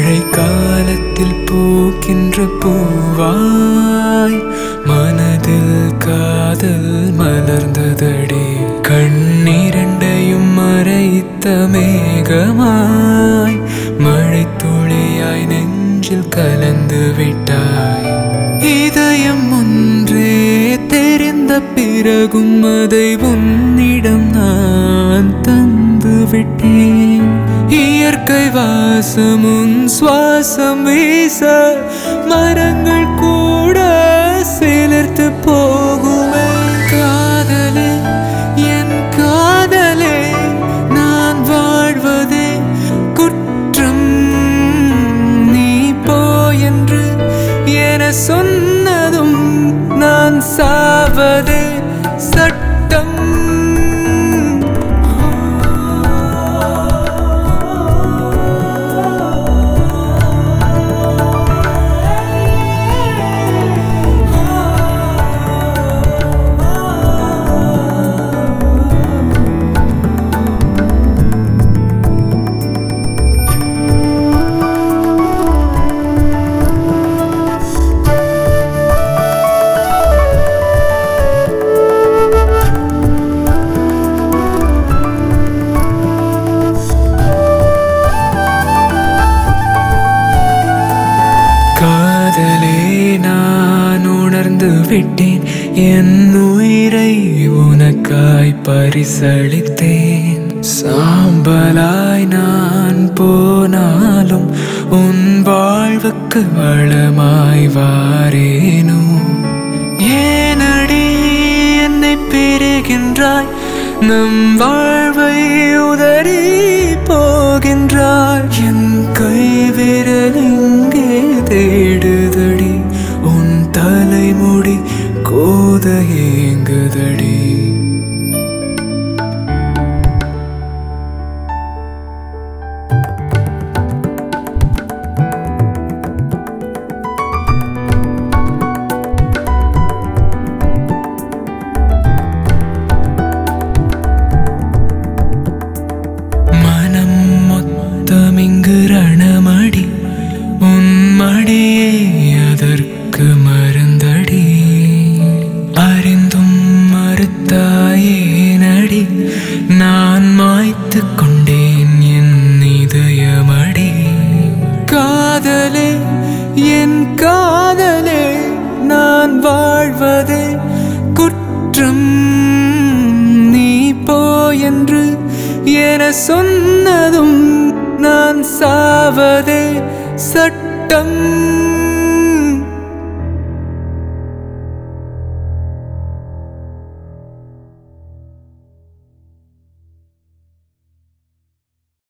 மழை காலத்தில் பூக்கின்ற பூவாய் மனதில் காதல் மலர்ந்ததடி கண்ணீரண்டையும் மறைத்த மேகமாய் மழை துளியாய் நெஞ்சில் கலந்து விட்டாய் இதயம் ஒன்றே தெரிந்த பிறகும் அதை உன்னிடம் நான் தந்து விட்டேன் இயற்கை வாசம் உன் சுவாசம் வீச மரங்கள் கூட சிலிர்த்து போகுமே காதலே என் காதலே நான் வாழ்வதே குற்றம் நீ போ என்று என சொன்னதும் நான் சாவதே சட்டம் காதலே நான் உணர்ந்து விட்டேன் என் உயிரை உனக்காய் பரிசளித்தேன் சாம்பலாய் நான் போனாலும் உன் வாழ்வுக்கு வளமாய் வாரேனோ ஏனடி என்னை பெறுகின்றாய் நம் வாழ்வை உதறி போகின்றாய் என் கை விரல் இங்கே தேடுதடி உன் தலைமுடி கோத ஏங்குதடி மனம் மொத்தமிங்கு ரணமடி உன் மடியே அதற்கு மருந்தடி அறிந்தும் மறுத்தாயே நடி நான் மாய்த்து கொண்டேன் என் இதயமடி காதலே என் காதலே நான் வாழ்வதே குற்றம் நீ போ என்று என சொன்னதும் நான் சாவதே சட்டம்